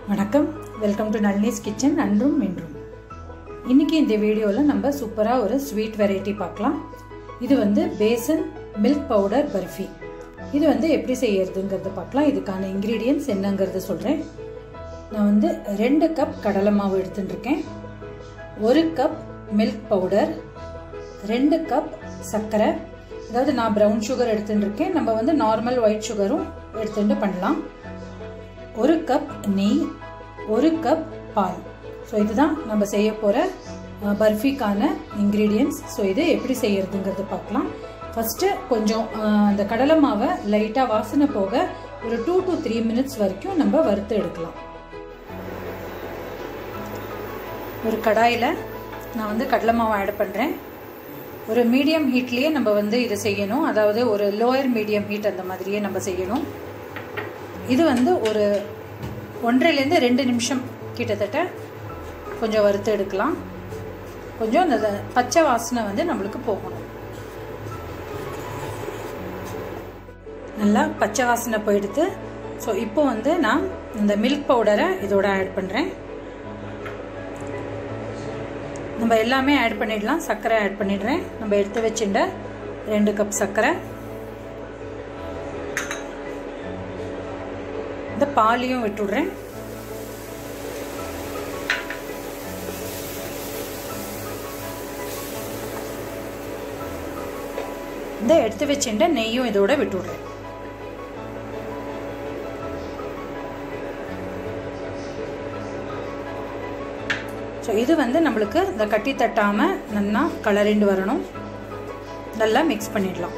வணக்கம் welcome to Nalini's kitchen அன்றும் இன்றும் இன்னைக்கு இந்த வீடியோவில் நம்ம சூப்பராக ஒரு ஸ்வீட் வெரைட்டி பார்க்கலாம் இது வந்து பேசன் மில்க் பவுடர் பர்ஃபி இது வந்து எப்படி செய்யறதுங்கிறத பார்க்கலாம் இதுக்கான இன்க்ரீடியன்ஸ் என்னங்கிறத சொல்கிறேன் நான் வந்து ரெண்டு கப் கடலை மாவு எடுத்துட்டுருக்கேன் ஒரு கப் மில்க் பவுடர் ரெண்டு கப் சர்க்கரை அதாவது நான் ப்ரௌன் சுகர் எடுத்துட்டுருக்கேன் நம்ம வந்து நார்மல் ஒயிட் சுகரும் எடுத்துட்டு பண்ணலாம் ஒரு கப் நெய் ஒரு கப் பால் ஸோ இதுதான் நம்ம செய்ய போகிற பர்ஃபிக்கான இன்க்ரீடியன்ஸ் ஸோ இது எப்படி செய்யறதுங்கிறது பார்க்கலாம் ஃபஸ்ட்டு கொஞ்சம் அந்த கடலை மாவை லைட்டாக வாசனை போக ஒரு டூ டு த்ரீ மினிட்ஸ் வரைக்கும் நம்ம வறுத்து எடுக்கலாம் ஒரு கடாயில் நான் வந்து கடலை மாவை ஆட் பண்ணுறேன் ஒரு மீடியம் ஹீட்லேயே நம்ம வந்து இது செய்யணும் அதாவது ஒரு லோயர் மீடியம் ஹீட் அந்த மாதிரியே நம்ம செய்யணும் இது வந்து ஒரு ஒன்றரைலேருந்து ரெண்டு நிமிஷம் கிட்டத்தட்ட கொஞ்சம் வறுத்து எடுக்கலாம் கொஞ்சம் அந்த பச்சை வாசனை வந்து நம்மளுக்கு போகணும் நல்லா பச்சை வாசனை போயிடுது ஸோ இப்போ வந்து நான் இந்த மில்க் பவுடரை இதோட ஆட் பண்ணுறேன் நம்ம எல்லாமே ஆட் பண்ணிடலாம் சர்க்கரை ஆட் பண்ணிடுறேன் நம்ம எடுத்து வச்சுட்ட ரெண்டு கப் சர்க்கரை இந்த பாலையும் விட்டுடுறேன் இந்த எடுத்து வச்சுட்ட நெய்யும் இதோட விட்டுடுறேன் ஸோ இது வந்து நம்மளுக்கு இந்த கட்டி தட்டாமல் நல்லா கலரிண்டு வரணும் நல்லா மிக்ஸ் பண்ணிடலாம்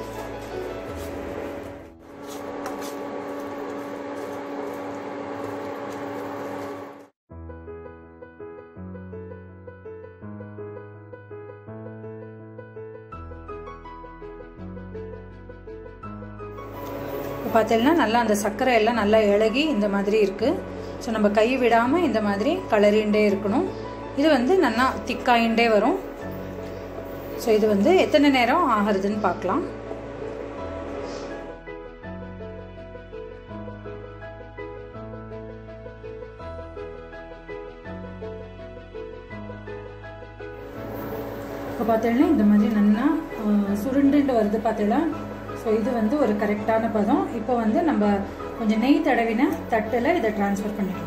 இப்போ பார்த்தீங்கன்னா நல்லா அந்த சர்க்கரை எல்லாம் நல்லா இழகி இந்த மாதிரி இருக்குது ஸோ நம்ம கை விடாமல் இந்த மாதிரி கலரிண்டே இருக்கணும் இது வந்து நல்லா திக்காயிண்டே வரும் ஸோ இது வந்து எத்தனை நேரம் ஆகிறதுன்னு பார்க்கலாம் இப்போ பார்த்தீங்கன்னா இந்த மாதிரி நல்லா சுருண்டுண்டு வருது பார்த்தீங்களா ஸோ இது வந்து ஒரு கரெக்டான பதம் இப்போ வந்து நம்ம கொஞ்சம் நெய் தடவின தட்டில் இதை டிரான்ஸ்ஃபர் பண்ணிக்கலாம்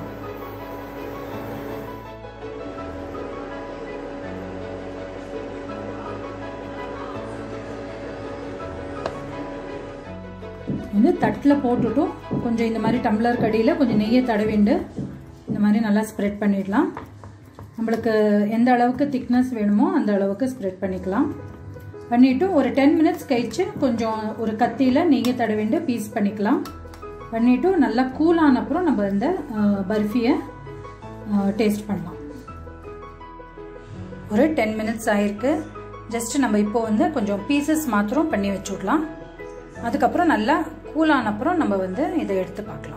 வந்து தட்டில் போட்டுட்டும் கொஞ்சம் இந்த மாதிரி டம்ளர் கடியில் கொஞ்சம் நெய்யை தடவிண்டு இந்த மாதிரி நல்லா ஸ்ப்ரெட் பண்ணிடலாம் நம்மளுக்கு எந்த அளவுக்கு திக்னஸ் வேணுமோ அந்த அளவுக்கு ஸ்ப்ரெட் பண்ணிக்கலாம் பண்ணிவிட்டு ஒரு டென் மினிட்ஸ் கழித்து கொஞ்சம் ஒரு கத்தியில் நெய்யை தடவிண்டு பீஸ் பண்ணிக்கலாம் பண்ணிவிட்டு நல்லா கூலான அப்புறம் நம்ம இந்த பர்ஃபியை டேஸ்ட் பண்ணலாம் ஒரு டென் மினிட்ஸ் ஆகிருக்கு ஜஸ்ட் நம்ம இப்போ வந்து கொஞ்சம் பீசஸ் மாத்திரம் பண்ணி வச்சுடலாம் அதுக்கப்புறம் நல்லா கூலான அப்புறம் நம்ம வந்து இதை எடுத்து பார்க்கலாம்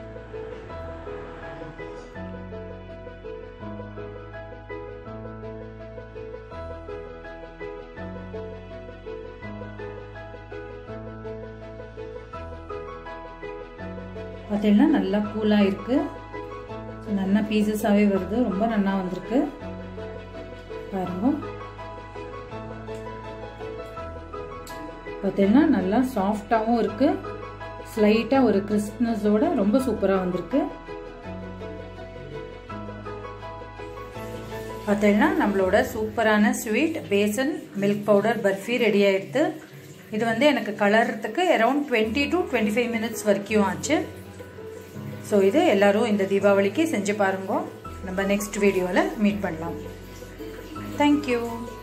பார்த்தீங்கன்னா நல்லா கூலாக இருக்குது நல்லா பீசஸாகவே வருது ரொம்ப நல்லா வந்திருக்கு பாருங்க பார்த்தீங்கன்னா நல்லா சாஃப்டாகவும் இருக்குது ஸ்லைட்டாக ஒரு கிறிஸ்ப்னஸோட ரொம்ப சூப்பராக வந்திருக்கு பார்த்தீங்கன்னா நம்மளோட சூப்பரான sweet besan milk powder barfi ready ஆகிடுது இது வந்து எனக்கு கலர்றதுக்கு around twenty to twenty five minutes வரைக்கும் ஆச்சு ஸோ இது எல்லோரும் இந்த தீபாவளிக்கு செஞ்சு பாருங்க நம்ம நெக்ஸ்ட் வீடியோவில் மீட் பண்ணலாம் தேங்க்யூ